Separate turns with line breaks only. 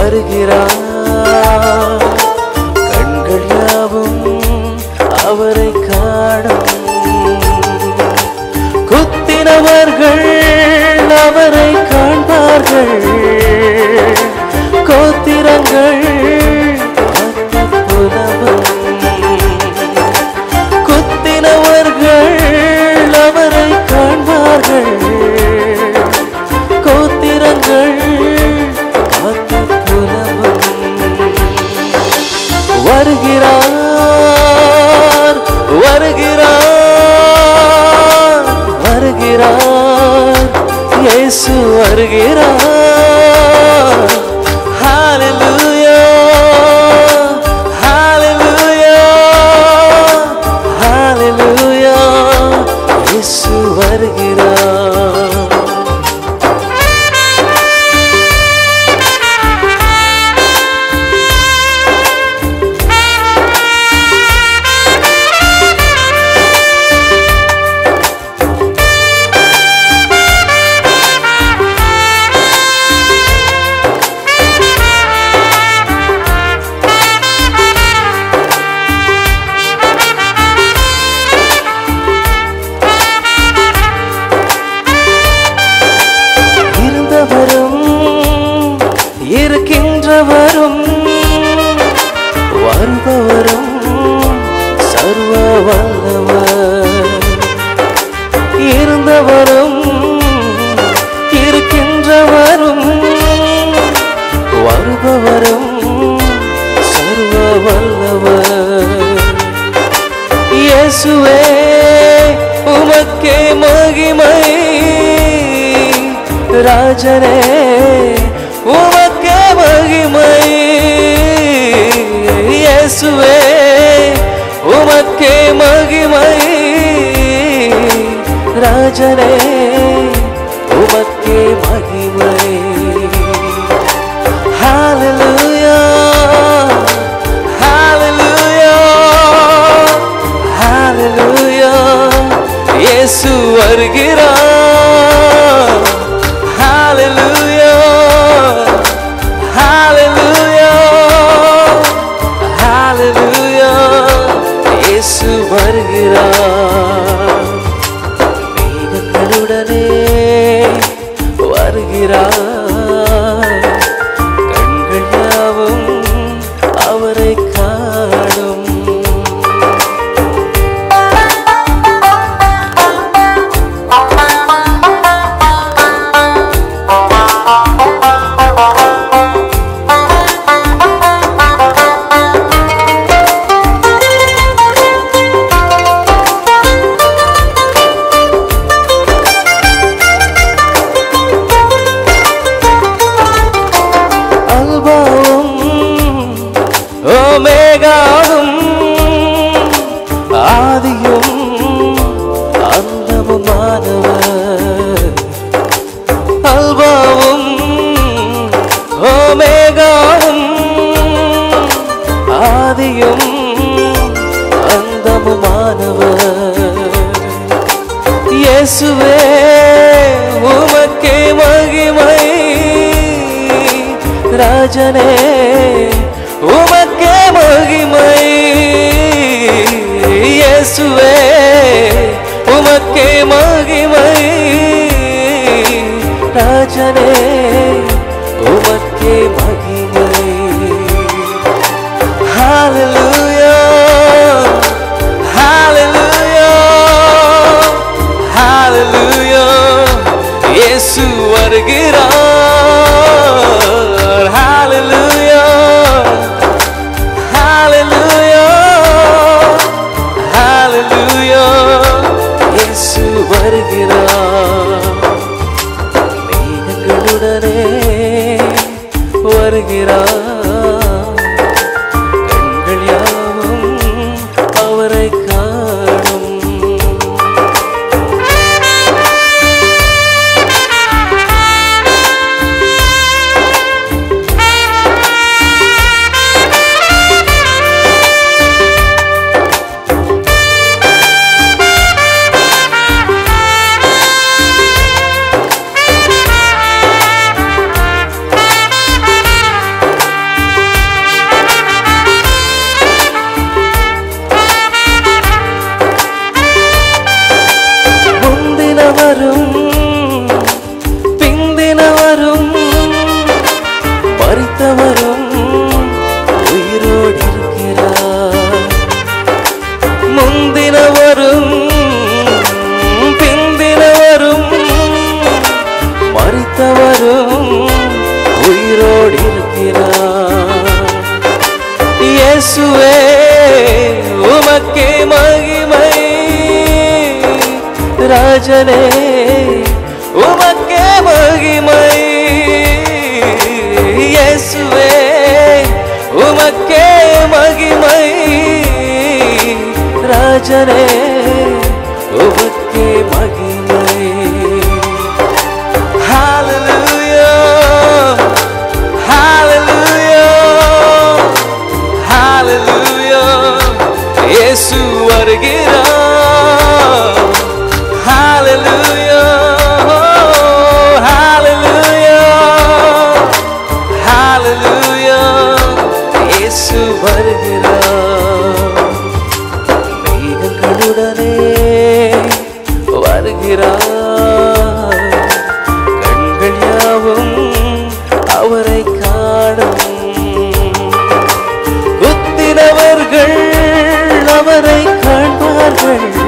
வருகிறார் கண்கள் யாவும் அவரை காணும் குத்தினவர்கள் அவரை காண்பார்கள் கோத்திரங்கள் புலவம் குத்தினவர்கள் அவரை காண்பார்கள் கோத்திரங்கள் புலவம் வருகிறார் வருகிறார் வருகிறார் இயேசு வருகிறார் ஹalleluya ஹalleluya ஹalleluya இயேசு வருகிறார் இருந்தவரும் இருக்கின்றவரும் வருபவரும் சர்வ வல்லவர் இருந்தவரும் இருக்கின்றவரும் வருபவரும் சர்வ வல்லவர் இயேசுவே உமக்கே மகிமை ராஜனே உமக்கே மகிமை இயேசுவே உமக்கே மகிமை ராஜனே உமக்கே மகிமை Hallelujah Hallelujah Hallelujah இயேசு வருகிறார் Hallelujah Hallelujah Hallelujah இயேசு வருகிறார் மேகங்களுடனே வருகிறார் கண்கள் யாவும் அவரை காணும் அல்பாவும் ஓமேகாவும் ஆதியும் அந்தமுமானவர் அல்பாவும் ஓமேகாவும் ஆதியும் அந்தமுமானவர் இயேசுவே உமக்கே மகிமை ராஜனே உமக்கே மகிமை இயேசுவே உமக்கே மகிமை ராஜனே உமக்கே மகிமை Hallelujah Hallelujah Hallelujah இயேசு வருகிறார் Hallelujah Hallelujah Hallelujah இயேசு வருகிறார் மேகங்களுடனே வருகிறார் கண்கள் யாவும் அவரை காணும் இயேசுவே உமக்கே மகிமை ராஜனே உமக்கே மகிமை இயேசுவே உமக்கே மகிமை ராஜனே உமக்கே மகிமை Hallelujah Hallelujah Hallelujah இயேசு வருகிறார் Hallelujah Hallelujah Hallelujah இயேசு வருகிறார் மேகங்களுடனே வருகிறார் கண்கள் யாவும் அவரை காணும் குத்தினவர்கள் அவரை காண்பார்கள்